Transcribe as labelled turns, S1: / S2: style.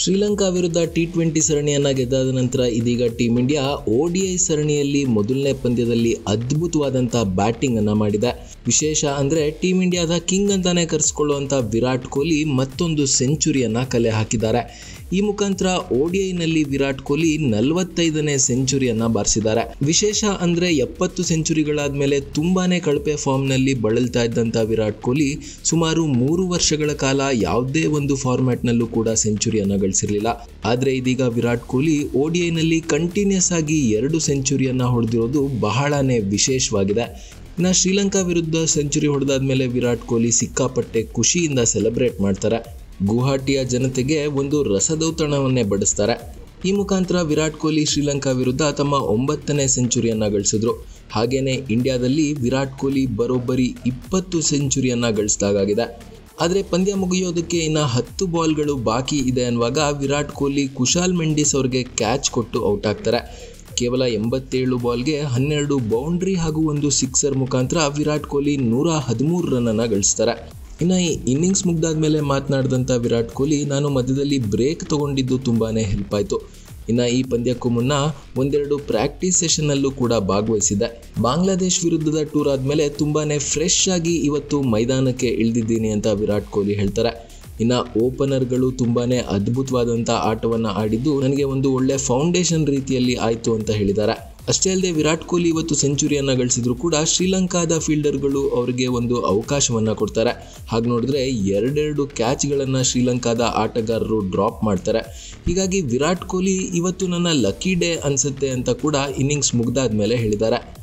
S1: ಶ್ರೀಲಂಕಾ ವಿರುದ್ಧ T twenty ಸರಣಿಯನ್ನ ಗೆದ್ದಾದ ನಂತರ ಇದೀಗ ಟೀಂ ಇಂಡಿಯಾ ಓಡಿಐ ಸರಣಿಯಲ್ಲಿ ಮೊದಲನೇ ಪಂದ್ಯದಲ್ಲಿ ಅದ್ಭುತವಾದಂಥ ಬ್ಯಾಟಿಂಗ್ ಅನ್ನ ಮಾಡಿದೆ ವಿಶೇಷ ಅಂದ್ರೆ ಟೀಂ ಇಂಡಿಯಾದ ಕಿಂಗ್ ಅಂತಾನೆ ಕರೆಸ್ಕೊಳ್ಳುವಂತ ವಿರಾಟ್ ಕೊಹ್ಲಿ ಮತ್ತೊಂದು ಸೆಂಚುರಿಯನ್ನ ಕಲೆ ಹಾಕಿದ್ದಾರೆ ಈ ಮುಖಾಂತರ ಓಡಿಐನಲ್ಲಿ ವಿರಾಟ್ ಕೊಹ್ಲಿ ನಲವತ್ತೈದನೇ ಸೆಂಚುರಿಯನ್ನ ಬಾರಿಸಿದ್ದಾರೆ ವಿಶೇಷ ಅಂದ್ರೆ ಎಪ್ಪತ್ತು ಸೆಂಚುರಿಗಳಾದ್ಮೇಲೆ ತುಂಬಾನೇ ಕಳಪೆ ಫಾರ್ಮ್ನಲ್ಲಿ ಬಳಲ್ತಾ ಇದ್ದಂಥ ವಿರಾಟ್ ಕೊಹ್ಲಿ ಸುಮಾರು ಮೂರು ವರ್ಷಗಳ ಕಾಲ ಯಾವುದೇ ಒಂದು ಫಾರ್ಮ್ಯಾಟ್ನಲ್ಲೂ ಕೂಡ ಸೆಂಚುರಿಯನ್ನ ಗಳಿಸಿರಲಿಲ್ಲ ಆದರೆ ಇದೀಗ ವಿರಾಟ್ ಕೊಹ್ಲಿ ಓಡಿಐನಲ್ಲಿ ಕಂಟಿನ್ಯೂಸ್ ಆಗಿ ಎರಡು ಸೆಂಚುರಿಯನ್ನ ಹೊಡೆದಿರೋದು ಬಹಳನೇ ವಿಶೇಷವಾಗಿದೆ ಇನ್ನು ಶ್ರೀಲಂಕಾ ವಿರುದ್ಧ ಸೆಂಚುರಿ ಹೊಡೆದಾದ್ಮೇಲೆ ವಿರಾಟ್ ಕೊಹ್ಲಿ ಸಿಕ್ಕಾಪಟ್ಟೆ ಖುಷಿಯಿಂದ ಸೆಲೆಬ್ರೇಟ್ ಮಾಡ್ತಾರೆ ಗುವಾಹಟಿಯ ಜನತೆಗೆ ಒಂದು ರಸದೌತಣವನ್ನೇ ಬಡಿಸ್ತಾರೆ ಈ ಮುಖಾಂತರ ವಿರಾಟ್ ಕೊಹ್ಲಿ ಶ್ರೀಲಂಕಾ ವಿರುದ್ಧ ತಮ್ಮ ಒಂಬತ್ತನೇ ಸೆಂಚುರಿಯನ್ನ ಗಳಿಸಿದ್ರು ಹಾಗೇನೆ ಇಂಡಿಯಾದಲ್ಲಿ ವಿರಾಟ್ ಕೊಹ್ಲಿ ಬರೋಬ್ಬರಿ ಇಪ್ಪತ್ತು ಸೆಂಚುರಿಯನ್ನ ಗಳಿಸಿದಾಗಿದೆ ಆದರೆ ಪಂದ್ಯ ಮುಗಿಯೋದಕ್ಕೆ ಇನ್ನು ಹತ್ತು ಬಾಲ್ಗಳು ಬಾಕಿ ಇದೆ ಅನ್ನುವಾಗ ವಿರಾಟ್ ಕೊಹ್ಲಿ ಕುಶಾಲ್ ಮೆಂಡಿಸ್ ಅವ್ರಿಗೆ ಕ್ಯಾಚ್ ಕೊಟ್ಟು ಔಟ್ ಆಗ್ತಾರೆ ಕೇವಲ ಎಂಬತ್ತೇಳು ಬಾಲ್ಗೆ ಹನ್ನೆರಡು ಬೌಂಡ್ರಿ ಹಾಗೂ ಒಂದು ಸಿಕ್ಸರ್ ಮುಖಾಂತರ ವಿರಾಟ್ ಕೊಹ್ಲಿ ನೂರ ಹದಿಮೂರು ರನ್ನನ್ನು ಗಳಿಸ್ತಾರೆ ಇನ್ನು ಈ ಇನ್ನಿಂಗ್ಸ್ ಮುಗ್ದಾದ್ಮೇಲೆ ಮಾತನಾಡಿದಂಥ ವಿರಾಟ್ ಕೊಹ್ಲಿ ನಾನು ಮಧ್ಯದಲ್ಲಿ ಬ್ರೇಕ್ ತಗೊಂಡಿದ್ದು ತುಂಬಾ ಹೆಲ್ಪ್ ಆಯಿತು ಇನ್ನು ಈ ಪಂದ್ಯಕ್ಕೂ ಮುನ್ನ ಒಂದೆರಡು ಪ್ರಾಕ್ಟೀಸ್ ಸೆಷನ್ನಲ್ಲೂ ಕೂಡ ಭಾಗವಹಿಸಿದ್ದೆ ಬಾಂಗ್ಲಾದೇಶ್ ವಿರುದ್ಧದ ಟೂರ್ ಆದಮೇಲೆ ತುಂಬಾ ಫ್ರೆಶ್ ಆಗಿ ಇವತ್ತು ಮೈದಾನಕ್ಕೆ ಇಳಿದಿದ್ದೀನಿ ಅಂತ ವಿರಾಟ್ ಕೊಹ್ಲಿ ಹೇಳ್ತಾರೆ ಇನ್ನು ಓಪನರ್ಗಳು ತುಂಬಾ ಅದ್ಭುತವಾದಂಥ ಆಟವನ್ನು ಆಡಿದ್ದು ನನಗೆ ಒಂದು ಒಳ್ಳೆ ಫೌಂಡೇಶನ್ ರೀತಿಯಲ್ಲಿ ಆಯಿತು ಅಂತ ಹೇಳಿದ್ದಾರೆ ಅಷ್ಟೇ ಅಲ್ಲದೆ ವಿರಾಟ್ ಕೊಹ್ಲಿ ಇವತ್ತು ಸೆಂಚುರಿಯನ್ನು ಗಳಿಸಿದ್ರು ಕೂಡ ಶ್ರೀಲಂಕಾದ ಫೀಲ್ಡರ್ಗಳು ಅವರಿಗೆ ಒಂದು ಅವಕಾಶವನ್ನು ಕೊಡ್ತಾರೆ ಹಾಗೆ ನೋಡಿದ್ರೆ ಎರಡೆರಡು ಕ್ಯಾಚ್ಗಳನ್ನು ಶ್ರೀಲಂಕಾದ ಆಟಗಾರರು ಡ್ರಾಪ್ ಮಾಡ್ತಾರೆ ಹೀಗಾಗಿ ವಿರಾಟ್ ಕೊಹ್ಲಿ ಇವತ್ತು ನನ್ನ ಲಕ್ಕಿ ಡೇ ಅನಿಸುತ್ತೆ ಅಂತ ಕೂಡ ಇನ್ನಿಂಗ್ಸ್ ಮುಗ್ದಾದ ಮೇಲೆ ಹೇಳಿದ್ದಾರೆ